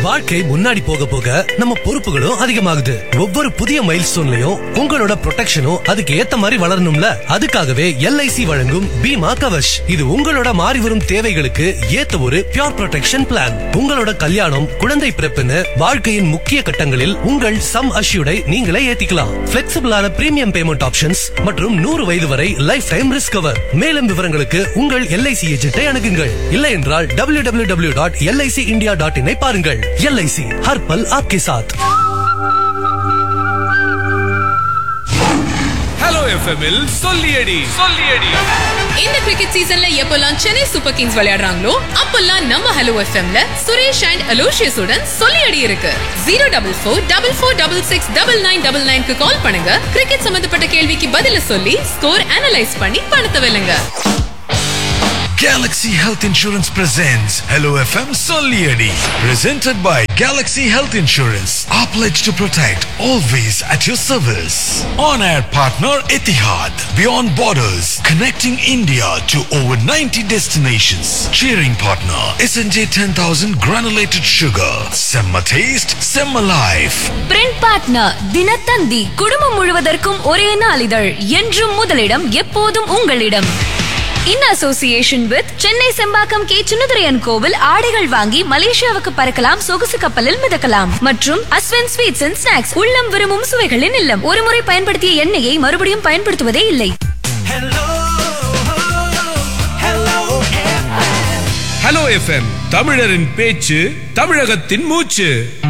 வாழ்க்கை முன்னாடி போக போக நம்ம பொறுப்புகளும் அதிகமாகுது ஒவ்வொரு புதிய மைல் ஸ்டோன்லயும் உங்களோட ப்ரொடெக்ஷனும் அதுக்கு ஏத்த மாதிரி வளரணும்ல அதுக்காகவே எல்ஐசி வழங்கும் பீமா கவச் இது உங்களோட மாறி வரும் தேவைகளுக்கு ஏத்த ஒரு பியூர் ப்ரொடெக்ஷன் பிளான் உங்களோட கல்யாணம் குழந்தை பிறப்புன்னு வாழ்க்கையின் முக்கிய கட்டங்களில் உங்கள் சம் அஷ்யூடை நீங்களே ஏத்திக்கலாம் பிளெக்சிபிளான பிரீமியம் பேமெண்ட் ஆப்ஷன்ஸ் மற்றும் நூறு வயது வரை லைஃப் டைம் ரிஸ்க் கவர் மேலும் விவரங்களுக்கு உங்கள் எல்ஐசி ஏஜென்ட்டை அணுகுங்கள் இல்லை என்றால் W W W dot LIC India dot இனை பாருங்கள் எல்ஐசி ஹர் பல் ஆப்கே சாத் ஹலோ எஃப்எம்மில் சொல்லியடி சொல்லியடி இந்த கிரிக்கெட் சீசன்ல எப்பெல்லாம் சென்னை சூப்பர் கிங்ஸ் விளையாடுறாங்களோ அப்பெல்லாம் நம்ம ஹலோ எஃப்எம்ல சுரேஷ் அண்ட் அலோஷியஸ் உடன் சொல்லி அடி இருக்கு zero double four double four double six double nine double நைன்க்கு கால் பண்ணுங்க கிரிக்கெட் சம்பந்தப்பட்ட கேள்விக்கு பதில சொல்லி ஸ்கோர் அனலைஸ் பண்ணி பணத்தை வெல்லுங்க Galaxy Health Insurance presents Hello FM Solieri. Presented by Galaxy Health Insurance. Our pledge to protect, always at your service. On air partner Etihad. Beyond borders, connecting India to over 90 destinations. Cheering partner SNJ 10000 granulated sugar. Semma taste, Semma life. Print partner Dinathanthi குடும்பம் முழுவதற்கும் ஒரே நாளிதழ் என்றும் முதலிடம் எப்போதும் உங்களிடம் in association with Chennai Sembakkam K Sunathuraiyan கோவில் ஆடைகள் வாங்கி மலேசியாவுக்கு பறக்கலாம் சொகுசு கப்பலில் மிதக்கலாம் மற்றும் அஸ்வன் ஸ்வீட்ஸ் அண்ட் ஸ்நாக்ஸ் உள்ளம் விரும்பும் சுவைகளின் இல்லம் ஒருமுறை பயன்படுத்திய எண்ணெயை மறுபடியும் பயன்படுத்துவதே இல்லை ஹலோ எஃப்எம் தமிழரின் பேச்சு தமிழகத்தின் மூச்சு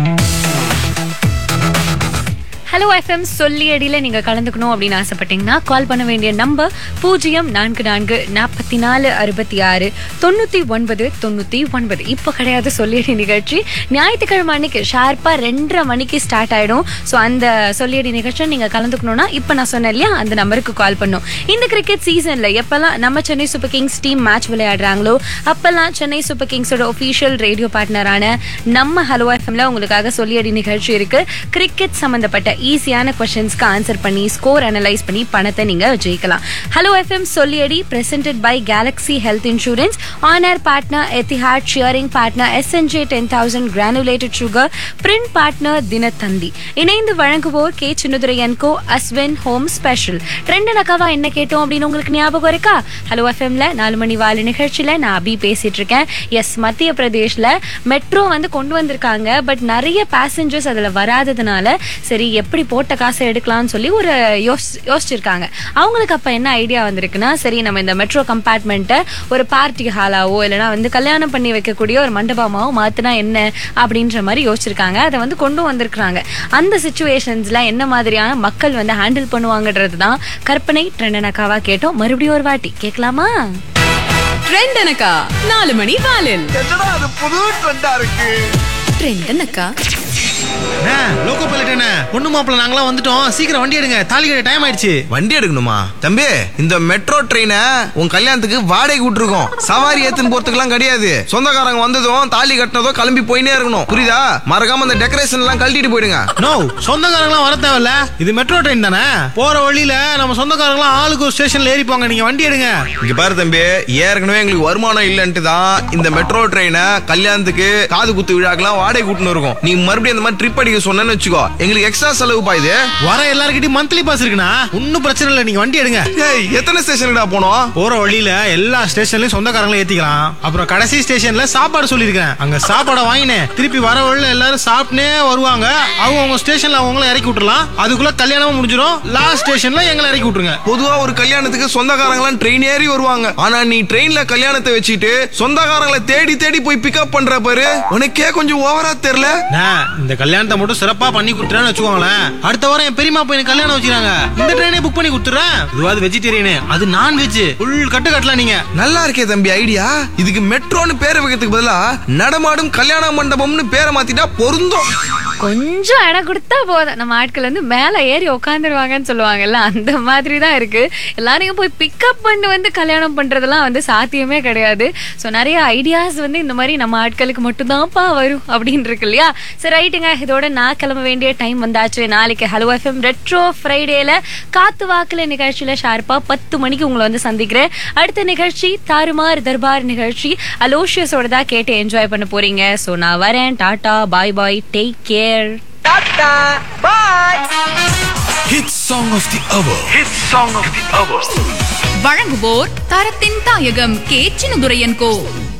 ஹலோ எஃப்எம் சொல்லி அடியில நீங்க கலந்துக்கணும் அப்படின்னு ஆசைப்பட்டீங்கன்னா கால் பண்ண வேண்டிய நம்பர் பூஜ்ஜியம் நான்கு நான்கு நாற்பத்தி நாலு அறுபத்தி ஆறு தொண்ணூத்தி ஒன்பது தொண்ணூத்தி ஒன்பது இப்போ கிடையாது சொல்லியடி நிகழ்ச்சி ஞாயிற்றுக்கிழமை அன்னைக்கு ஷார்ப்பா ரெண்டரை மணிக்கு ஸ்டார்ட் ஆயிடும் ஸோ அந்த சொல்லியடி நிகழ்ச்சியை நீங்க கலந்துக்கணும்னா இப்போ நான் சொன்னேன் இல்லையா அந்த நம்பருக்கு கால் பண்ணும் இந்த கிரிக்கெட் சீசன்ல எப்பெல்லாம் நம்ம Chennai super kings team match விளையாடுறாங்களோ அப்பெல்லாம் சென்னை சூப்பர் கிங்ஸோட ஒஃபிஷியல் ரேடியோ பார்ட்னரான நம்ம ஹலோ எஃப்எம்ல உங்களுக்காக சொல்லியடி நிகழ்ச்சி இருக்கு கிரிக்கெட் சம்பந்தப்பட்ட ஈஸியான கொஸ்டின்ஸ்க்கு ஆன்சர் பண்ணி ஸ்கோர் அனலைஸ் பண்ணி பணத்தை நீங்க ஜெயிக்கலாம் ஹலோ எஃப்எம் சொல்லியடி presented by Galaxy health insurance on air partner Etihad cheering partner SNJ ten thousand granulated sugar print partner Dinathanthi இணைந்து வழங்குவோர் K Chinnathuraiyan co Ashwin home special trend நக்காவா என்ன கேட்டோம் அப்படின்னு உங்களுக்கு ஞாபகம் இருக்கா ஹலோ எஃப்எம்ல நாலு மணி வாலு நிகழ்ச்சியில நான் அபி பேசிட்டு இருக்கேன் எஸ் மத்திய பிரதேஷ்ல மெட்ரோ வந்து கொண்டு வந்திருக்காங்க பட் நிறைய பேசஞ்சர்ஸ் அதுல வராததுனால சரி எப்படி போட்ட காசை எடுக்கலாம்னு சொல்லி ஒரு யோசி யோசிச்சிருக்காங்க அவங்களுக்கு அப்ப என்ன ஐடியா வந்திருக்குன்னா சரி நம்ம இந்த மெட்ரோ கம்பார்ட்மெண்ட்டை ஒரு பார்ட்டி ஹாலாவோ இல்லைனா வந்து கல்யாணம் பண்ணி வைக்கக்கூடிய ஒரு மண்டபமாவோ மாத்தினா என்ன அப்படின்ற மாதிரி யோசிச்சிருக்காங்க அதை வந்து கொண்டு வந்திருக்காங்க அந்த சுச்சுவேஷன்ஸ்ல என்ன மாதிரியான மக்கள் வந்து ஹேண்டில் பண்ணுவாங்கன்றது தான் கற்பனை ட்ரெண்டனக்காவா கேட்டோம் மறுபடியும் ஒரு வாட்டி கேட்கலாமா ட்ரெண்ட் எனக்கா நாலு மணி வாலில் புது ட்ரெண்டா இருக்கு ட்ரெண்ட் எனக்கா லோக்கோ பைலட் என்ன பொண்ணு மாப்பிள்ள நாங்களாம் வந்துட்டோம் சீக்கிரம் வண்டி எடுங்க தாலி கட்ட டைம் ஆயிடுச்சு வண்டி எடுக்கணுமா தம்பி இந்த மெட்ரோ ட்ரெயினை உன் கல்யாணத்துக்கு வாடகை விட்டுருக்கோம் சவாரி ஏத்துன்னு போறதுக்குலாம் கிடையாது சொந்தக்காரங்க வந்ததும் தாலி கட்டினதும் கிளம்பி போயினே இருக்கணும் புரியுதா மறக்காம அந்த டெக்கரேஷன் எல்லாம் கழட்டிட்டு போயிடுங்க நோ சொந்தக்காரங்களாம் வர தேவையில்ல இது மெட்ரோ ட்ரெயின் தானே போற வழியில நம்ம சொந்தக்காரங்களாம் ஆளுக்கு ஒரு ஸ்டேஷன்ல ஏறி போங்க நீங்க வண்டி எடுங்க இங்க பாரு தம்பி ஏற்கனவே எங்களுக்கு வருமானம் இல்லைன்ட்டு தான் இந்த மெட்ரோ ட்ரெயினை கல்யாணத்துக்கு காது குத்து விழாக்கெல்லாம் வாடகை கூட்டுன்னு இருக்கும் நீ மறுபடியும் இந்த மாதிரி ட்ரிப் அடிக்க சொன்னேன்னு வச்சுக்கோ எங்களுக்கு எக்ஸ்ட்ரா செலவு பா இது வர எல்லாருக்கிட்டையும் மந்த்லி பாஸ் இருக்குண்ணா ஒன்னும் பிரச்சனை இல்லை நீங்க வண்டி எடுங்க ஏய் எத்தனை ஸ்டேஷனுடா போனோம் போற வழியில எல்லா ஸ்டேஷன்லயும் சொந்தக்காரங்களும் ஏத்திக்கலாம் அப்புறம் கடைசி ஸ்டேஷன்ல சாப்பாடு சொல்லியிருக்கேன் அங்க சாப்பாடை வாங்கினேன் திருப்பி வர வழியில எல்லாரும் சாப்பிட்டே வருவாங்க அவங்க அவங்க ஸ்டேஷன்ல அவங்கள இறக்கி விட்டுறலாம் அதுக்குள்ள கல்யாணமும் முடிஞ்சிடும் லாஸ்ட் ஸ்டேஷன்ல எங்களை இறக்கி விட்டுருங்க பொதுவா ஒரு கல்யாணத்துக்கு சொந்தக்காரங்களாம் ட்ரெயின் ஏறி வருவாங்க ஆனா நீ ட்ரெயின்ல கல்யாணத்தை வச்சுட்டு சொந்தக்காரங்களை தேடி தேடி போய் பிக்கப் பண்ற பாரு உனக்கே கொஞ்சம் ஓவரா தெரியல அண்ணா, இந்த கல்யாணத்தை மட்டும் சிறப்பா பண்ணி கொடுத்துறேன்னு வச்சுக்கோங்களேன் அடுத்த வாரம் என் பெரியமா பையன் கல்யாணம் வச்சுக்கிறாங்க இந்த ட்ரெயினே புக் பண்ணி கொடுத்துறேன் இதுவாது வெஜிடேரியன் அது நான் வெஜ் ஃபுல் கட்டு கட்டலாம் நீங்க நல்லா இருக்கே தம்பி ஐடியா இதுக்கு மெட்ரோன்னு பேரை வைக்கிறதுக்கு பதிலா நடமாடும் கல்யாண மண்டபம்னு பேரை மாத்திட்டா பொருந்தும் கொஞ்சம் இடம் கொடுத்தா போதும் நம்ம ஆட்கள் வந்து மேல ஏறி உட்காந்துருவாங்கன்னு சொல்லுவாங்கல்ல அந்த மாதிரி தான் இருக்கு எல்லாரையும் போய் பிக்கப் பண்ணி வந்து கல்யாணம் பண்றதெல்லாம் வந்து சாத்தியமே கிடையாது ஸோ நிறைய ஐடியாஸ் வந்து இந்த மாதிரி நம்ம ஆட்களுக்கு மட்டும்தான்ப்பா வரும் அப்படின்னு இருக்கு இல்லையா சரி ரைட்டுங்க இதோட நான் கிளம்ப வேண்டிய டைம் வந்தாச்சு நாளைக்கு ஹலோ எஃப்எம் ரெட்ரோ ஃப்ரைடேல காத்து வாக்குல நிகழ்ச்சியில ஷார்ப்பா பத்து மணிக்கு உங்களை வந்து சந்திக்கிறேன் அடுத்த நிகழ்ச்சி தாறுமாறு தர்பார் நிகழ்ச்சி அலோஷியஸோட தான் கேட்டு என்ஜாய் பண்ண போறீங்க ஸோ நான் வரேன் tata bye bye take care Hit song of the hour. Hit song of the hour. வழங்குவோர் தரத்தின் தாயகம் கே சின்னதுரையன் கோ